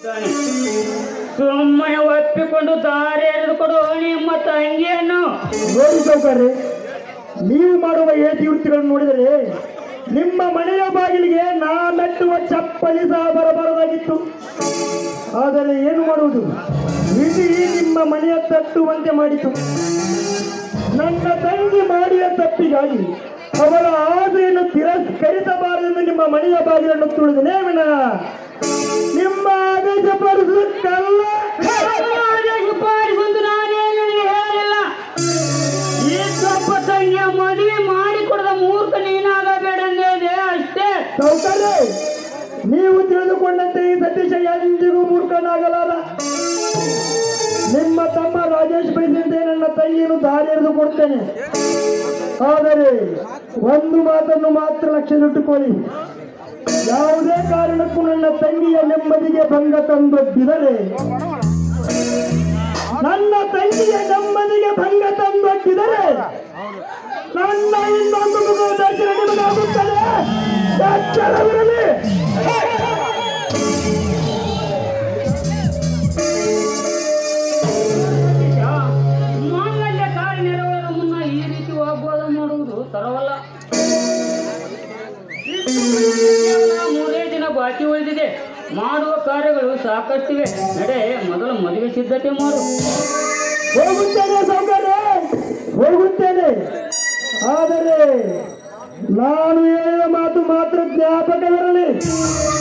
ಸುಮ್ಮನೆ ಒಪ್ಪಿಕೊಂಡು ದಾರಿ ಎರೆದುಕೊಡು ನಿಮ್ಮ ತಂಗಿಯನ್ನು ನೋಡಿ ಸೌಕರ್ಯ ನೀವು ಮಾಡುವ ಏತಿ ವೃತ್ತಿಗಳನ್ನು ನೋಡಿದರೆ ನಿಮ್ಮ ಮನೆಯ ಬಾಗಿಲಿಗೆ ನಾ ಮೆಟ್ಟುವ ಚಪ್ಪಲಿ ಸಹ ಬರಬಾರದಾಗಿತ್ತು ಆದರೆ ಏನು ಮಾಡುವುದು ವಿಧಿ ನಿಮ್ಮ ಮನೆಯ ತಟ್ಟುವಂತೆ ಮಾಡಿತು ನನ್ನ ತಂಗಿ ಮಾಡಿದ ತಪ್ಪಿಗಾಗಿ ಅವಳ ಆಸೆಯನ್ನು ತಿರಸ್ಕರಿಸಬಾರದೆಂದು ನಿಮ್ಮ ಮನೆಯ ಬಾಗಿಲನ್ನು ತುಳಿದನೇ ವಿನ ನಿಮ್ಮ ಆದೇಶ ಪಡಿಸುತ್ತಲ್ಲ ಪಾರಿಸೊಂದು ನಾನೇನು ಹೇಳಿಲ್ಲ ಈ ಸೊಪ್ಪ ತಂಗಿಯ ಮದುವೆ ಮಾಡಿಕೊಡದ ಮೂರ್ಖ ನೀನಾಗಬೇಡಂದಿದೆ ಅಷ್ಟೇ ಸೌಕರ್ಯ ನೀವು ತಿಳಿದುಕೊಂಡಂತೆ ಈ ಸತೀಶ ಎಂದಿಗೂ ಮೂರ್ಖನಾಗಲಾರ ನಿಮ್ಮ ತಮ್ಮ ರಾಜೇಶ್ ಬೈಸಿಂತೆ ನನ್ನ ತಂಗಿಯನ್ನು ದಾರಿ ಎರೆದು ಕೊಡ್ತೇನೆ ಆದರೆ ಒಂದು ಮಾತನ್ನು ಮಾತ್ರ ಲಕ್ಷ್ಯದಲ್ಲಿಟ್ಟುಕೊಳ್ಳಿ ಯಾವುದೇ ಕಾರಣಕ್ಕೂ ನನ್ನ ತಂಗಿಯ ನೆಮ್ಮದಿಗೆ ಭಂಗ ತಂದೊಡ್ಡಿದರೆ ನನ್ನ ತಂಗಿಯ ನೆಮ್ಮದಿಗೆ ಭಂಗ ತಂದೊಡ್ಡಿದರೆ ನನ್ನ ಇನ್ನೊಂದು ಮಗುವ ದರ್ಶನ ನಿಮಗಾಗುತ್ತದೆ ಎಚ್ಚರವಿರಲಿ ಮಾಂಗಲ್ಯ ತಾಯಿ ನೆರವೇರುವ ಮುನ್ನ ಈ ರೀತಿ ವಾಗ್ವಾದ ಮಾಡುವುದು ತರವಲ್ಲ ಕೇವಲ ಮೂರೇ ದಿನ ಬಾಕಿ ಉಳಿದಿದೆ ಮಾಡುವ ಕಾರ್ಯಗಳು ಸಾಕಷ್ಟಿವೆ ನಡೆ ಮೊದಲು ಮದುವೆ ಸಿದ್ಧತೆ ಮಾಡು ಹೋಗುತ್ತೇನೆ ಸೌಕರ್ಯ ಹೋಗುತ್ತೇನೆ ಆದರೆ ನಾನು ಹೇಳಿದ ಮಾತು ಮಾತ್ರ ಜ್ಞಾಪಕವಿರಲಿ